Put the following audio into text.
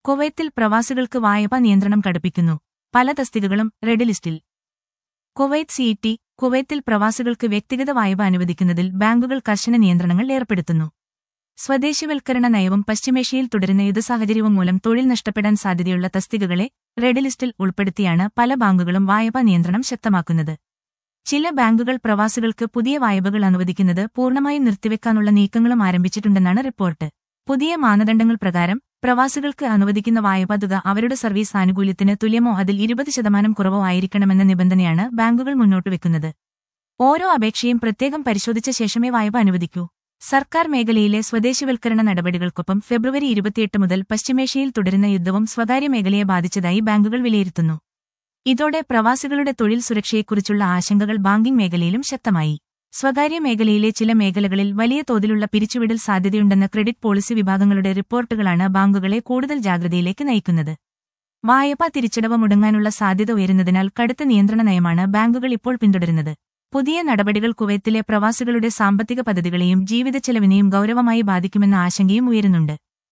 കുവൈത്തിൽ പ്രവാസികൾക്ക് വായ്പാ നിയന്ത്രണം കടുപ്പിക്കുന്നു പല തസ്തികകളും റെഡ് ലിസ്റ്റിൽ കുവൈത്ത് സിഇടി കുവൈത്തിൽ പ്രവാസികൾക്ക് വ്യക്തിഗത വായ്പ അനുവദിക്കുന്നതിൽ ബാങ്കുകൾ കർശന നിയന്ത്രണങ്ങൾ ഏർപ്പെടുത്തുന്നു സ്വദേശിവൽക്കരണ നയവും പശ്ചിമേഷ്യയിൽ തുടരുന്ന യുദ്ധസാഹചര്യവും മൂലം തൊഴിൽ നഷ്ടപ്പെടാൻ സാധ്യതയുള്ള തസ്തികകളെ റെഡ് ലിസ്റ്റിൽ ഉൾപ്പെടുത്തിയാണ് പല ബാങ്കുകളും വായ്പാ നിയന്ത്രണം ശക്തമാക്കുന്നത് ചില ബാങ്കുകൾ പ്രവാസികൾക്ക് പുതിയ വായ്പകൾ അനുവദിക്കുന്നത് പൂർണ്ണമായും നിർത്തിവെക്കാനുള്ള നീക്കങ്ങളും ആരംഭിച്ചിട്ടുണ്ടെന്നാണ് റിപ്പോർട്ട് പുതിയ മാനദണ്ഡങ്ങൾ പ്രകാരം പ്രവാസികൾക്ക് അനുവദിക്കുന്ന വായ്പാ തുക അവരുടെ സർവീസ് ആനുകൂല്യത്തിന് തുല്യമോ അതിൽ ഇരുപത് ശതമാനം കുറവോ ആയിരിക്കണമെന്ന നിബന്ധനയാണ് ബാങ്കുകൾ മുന്നോട്ട് വെക്കുന്നത് ഓരോ അപേക്ഷയും പ്രത്യേകം പരിശോധിച്ച ശേഷമേ വായ്പ അനുവദിക്കൂ സർക്കാർ മേഖലയിലെ സ്വദേശിവൽക്കരണ നടപടികൾക്കൊപ്പം ഫെബ്രുവരി ഇരുപത്തിയെട്ട് മുതൽ പശ്ചിമേഷ്യയിൽ തുടരുന്ന യുദ്ധവും സ്വകാര്യ മേഖലയെ ബാധിച്ചതായി ബാങ്കുകൾ വിലയിരുത്തുന്നു ഇതോടെ പ്രവാസികളുടെ തൊഴിൽ സുരക്ഷയെക്കുറിച്ചുള്ള ആശങ്കകൾ ബാങ്കിംഗ് മേഖലയിലും ശക്തമായി സ്വകാര്യ മേഖലയിലെ ചില മേഖലകളിൽ വലിയ തോതിലുള്ള പിരിച്ചുവിടൽ സാധ്യതയുണ്ടെന്ന ക്രെഡിറ്റ് പോളിസി വിഭാഗങ്ങളുടെ റിപ്പോർട്ടുകളാണ് ബാങ്കുകളെ കൂടുതൽ ജാഗ്രതയിലേക്ക് നയിക്കുന്നത് വായ്പാ തിരിച്ചടവ് മുടങ്ങാനുള്ള സാധ്യത ഉയരുന്നതിനാൽ കടുത്ത നിയന്ത്രണ നയമാണ് ബാങ്കുകൾ ഇപ്പോൾ പിന്തുടരുന്നത് പുതിയ നടപടികൾ കുവൈത്തിലെ പ്രവാസികളുടെ സാമ്പത്തിക പദ്ധതികളെയും ജീവിതച്ചെലവിനെയും ഗൌരവമായി ബാധിക്കുമെന്ന ആശങ്കയും ഉയരുന്നുണ്ട്